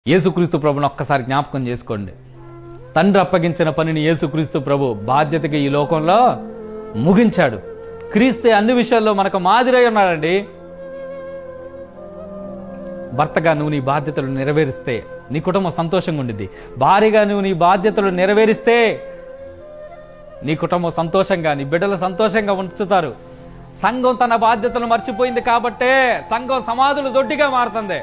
యేసుక్రీస్తు ప్రభుని ఒక్కసారి జ్ఞాపకం చేసుకోండి తండ్రి అప్పగించిన పనిని యేసుక్రీస్తు ప్రభు బాధ్యతగా ఈ లోకంలో ముగించాడు క్రీస్తే అన్ని విషయాల్లో మనకు మాదిరై ఉన్నాడండి భర్తగా నువ్వు నీ బాధ్యతలు నెరవేరిస్తే నీ కుటుంబం సంతోషంగా ఉండిద్ది భార్యగా నువ్వు నీ బాధ్యతలు నెరవేరిస్తే నీ కుటుంబం సంతోషంగా నీ బిడ్డలు సంతోషంగా ఉంచుతారు సంఘం తన బాధ్యతలు మర్చిపోయింది కాబట్టే సంఘం సమాధులు దొడ్డిగా మారుతుంది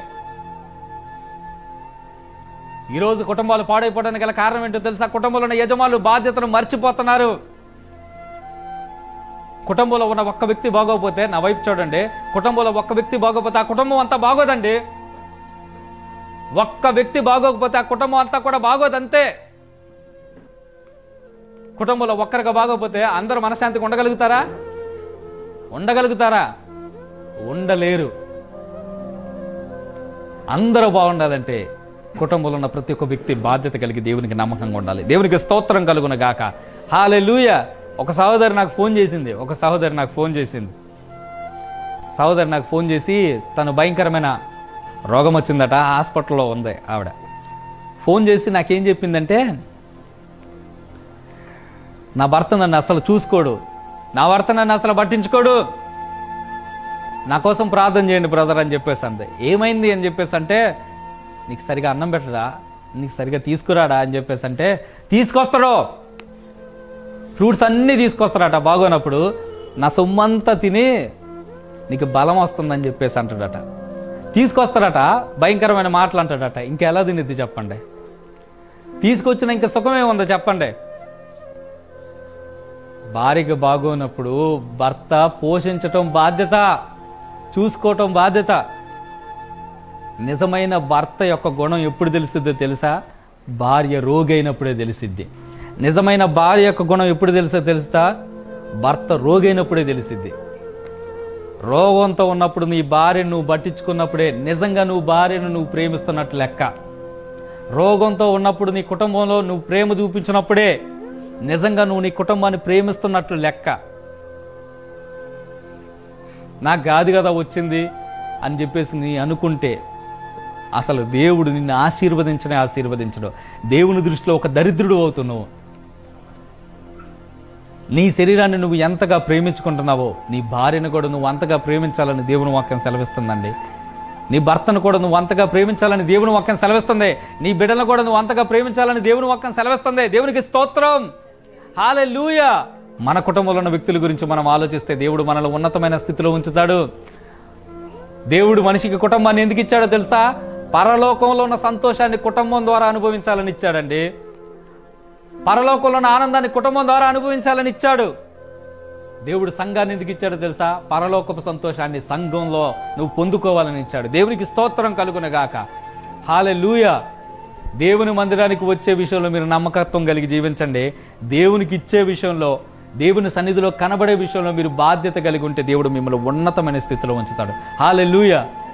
ఈ రోజు కుటుంబాలు పాడైపోవడానికి గల కారణం ఏంటో తెలుసా కుటుంబంలో ఉన్న యజమానులు బాధ్యతను మర్చిపోతున్నారు కుటుంబంలో ఉన్న ఒక్క వ్యక్తి బాగోకపోతే నా వైపు చూడండి కుటుంబంలో ఒక్క వ్యక్తి బాగోకపోతే ఆ కుటుంబం అంతా బాగోదండి ఒక్క వ్యక్తి బాగోకపోతే ఆ కుటుంబం అంతా కూడా బాగోదు అంతే కుటుంబంలో ఒక్కరిగా బాగోకపోతే అందరూ మనశ్శాంతిగా ఉండగలుగుతారా ఉండగలుగుతారా ఉండలేరు అందరూ బాగుండాలంటే కుటుంబంలో ఉన్న ప్రతి ఒక్క వ్యక్తి బాధ్యత కలిగి దేవునికి నమ్మకంగా ఉండాలి దేవునికి స్తోత్రం కలుగున గాక హాలే ఒక సహోదరి నాకు ఫోన్ చేసింది ఒక సహోదరి నాకు ఫోన్ చేసింది సహోదరి నాకు ఫోన్ చేసి తను భయంకరమైన రోగం వచ్చిందట హాస్పిటల్లో ఉంది ఆవిడ ఫోన్ చేసి నాకేం చెప్పిందంటే నా భర్త నన్ను అసలు చూసుకోడు నా భర్త నన్ను అసలు పట్టించుకోడు నా కోసం ప్రార్థన చేయండి బ్రదర్ అని చెప్పేసి అంది ఏమైంది అని చెప్పేసి అంటే నీకు సరిగా అన్నం పెట్టడా నీకు సరిగా తీసుకురాడా అని చెప్పేసి అంటే తీసుకొస్తాడు ఫ్రూట్స్ అన్నీ తీసుకొస్తాడట బాగోనప్పుడు నా సొమ్మంతా తిని నీకు బలం వస్తుందని చెప్పేసి అంటాడట తీసుకొస్తాడట భయంకరమైన మాటలు అంటాడట ఇంకెలా తినిద్ది చెప్పండి తీసుకొచ్చిన ఇంకా సుఖమే ఉందో చెప్పండి భార్యకి బాగోనప్పుడు భర్త పోషించటం బాధ్యత చూసుకోవటం బాధ్యత నిజమైన భర్త యొక్క గుణం ఎప్పుడు తెలిసిద్దో తెలుసా భార్య రోగి అయినప్పుడే తెలిసిద్ది నిజమైన భార్య యొక్క గుణం ఎప్పుడు తెలుసో తెలుసా భర్త రోగి అయినప్పుడే తెలిసిద్ది రోగంతో ఉన్నప్పుడు నీ భార్యను నువ్వు పట్టించుకున్నప్పుడే నిజంగా నువ్వు భార్యను నువ్వు ప్రేమిస్తున్నట్టు లెక్క రోగంతో ఉన్నప్పుడు నీ కుటుంబంలో నువ్వు ప్రేమ చూపించినప్పుడే నిజంగా నువ్వు నీ కుటుంబాన్ని ప్రేమిస్తున్నట్లు లెక్క నాకు కాదు కదా వచ్చింది అని చెప్పేసి నీ అనుకుంటే అసలు దేవుడు నిన్ను ఆశీర్వదించనే ఆశీర్వదించడు దేవుని దృష్టిలో ఒక దరిద్రుడు అవుతున్నావు నీ శరీరాన్ని నువ్వు ఎంతగా ప్రేమించుకుంటున్నావో నీ భార్యను కూడా నువ్వు అంతగా ప్రేమించాలని దేవుని వాక్యం సెలవిస్తుందండి నీ భర్తను కూడా నువ్వు అంతగా ప్రేమించాలని దేవుని వాక్యం సెలవిస్తుంది నీ బిడ్డలను కూడా నువ్వు అంతగా ప్రేమించాలని దేవుని వాక్యం సెలవిస్తుంది దేవునికి స్తోత్రం హాలే మన కుటుంబంలో ఉన్న వ్యక్తుల గురించి మనం ఆలోచిస్తే దేవుడు మనల్ని ఉన్నతమైన స్థితిలో ఉంచుతాడు దేవుడు మనిషికి కుటుంబాన్ని ఎందుకు ఇచ్చాడో తెలుసా పరలోకంలో ఉన్న సంతోషాన్ని కుటుంబం ద్వారా అనుభవించాలని ఇచ్చాడండి పరలోకంలో ఉన్న ఆనందాన్ని కుటుంబం ద్వారా అనుభవించాలని ఇచ్చాడు దేవుడు సంఘాన్ని ఎందుకు ఇచ్చాడో తెలుసా పరలోకపు సంతోషాన్ని సంఘంలో నువ్వు పొందుకోవాలని ఇచ్చాడు దేవునికి స్తోత్రం కలుగునగాక హాలే దేవుని మందిరానికి వచ్చే విషయంలో మీరు నమ్మకత్వం కలిగి జీవించండి దేవునికి ఇచ్చే విషయంలో దేవుని సన్నిధిలో కనబడే విషయంలో మీరు బాధ్యత కలిగి ఉంటే దేవుడు మిమ్మల్ని ఉన్నతమైన స్థితిలో ఉంచుతాడు హాలే